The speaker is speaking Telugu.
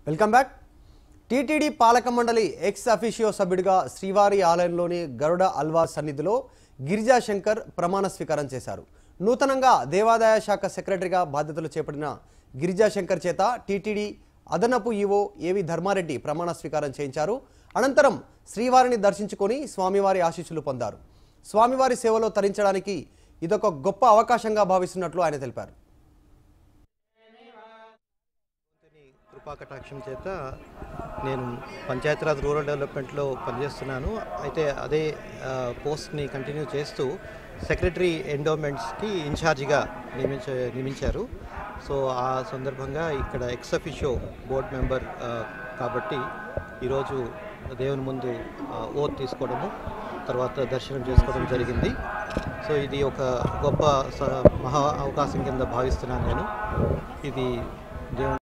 వెల్కమ్ బ్యాక్ టీటీడీ పాలక మండలి ఎక్స్ అఫీషియో సభ్యుడిగా శ్రీవారి ఆలయంలోని గరుడ అల్వా సన్నిధిలో గిరిజా శంకర్ ప్రమాణ స్వీకారం చేశారు నూతనంగా దేవాదాయ శాఖ సెక్రటరీగా బాధ్యతలు చేపట్టిన గిరిజా శంకర్ చేత టీటీడీ అదనపు ఈవో ఏవి ధర్మారెడ్డి ప్రమాణ స్వీకారం చేయించారు అనంతరం శ్రీవారిని దర్శించుకొని స్వామివారి ఆశీస్సులు పొందారు స్వామివారి సేవలో తరించడానికి ఇదొక గొప్ప అవకాశంగా భావిస్తున్నట్లు ఆయన తెలిపారు భగవంతుని కృపా కటాక్షం చేత నేను పంచాయతీరాజ్ రూరల్ డెవలప్మెంట్లో పనిచేస్తున్నాను అయితే అదే ఆ, పోస్ట్ని కంటిన్యూ చేస్తూ సెక్రటరీ ఎండోమెంట్స్కి ఇన్ఛార్జిగా నియమించ నియమించారు సో ఆ సందర్భంగా ఇక్కడ ఎక్స్ అఫిషియో బోర్డ్ మెంబర్ ఆ, కాబట్టి ఈరోజు దేవుని ముందు ఓత్ తీసుకోవడము తర్వాత దర్శనం చేసుకోవడం జరిగింది సో ఇది ఒక గొప్ప స- మహా అవకాశం కింద భావిస్తున్నాను నేను ఇది దేవుని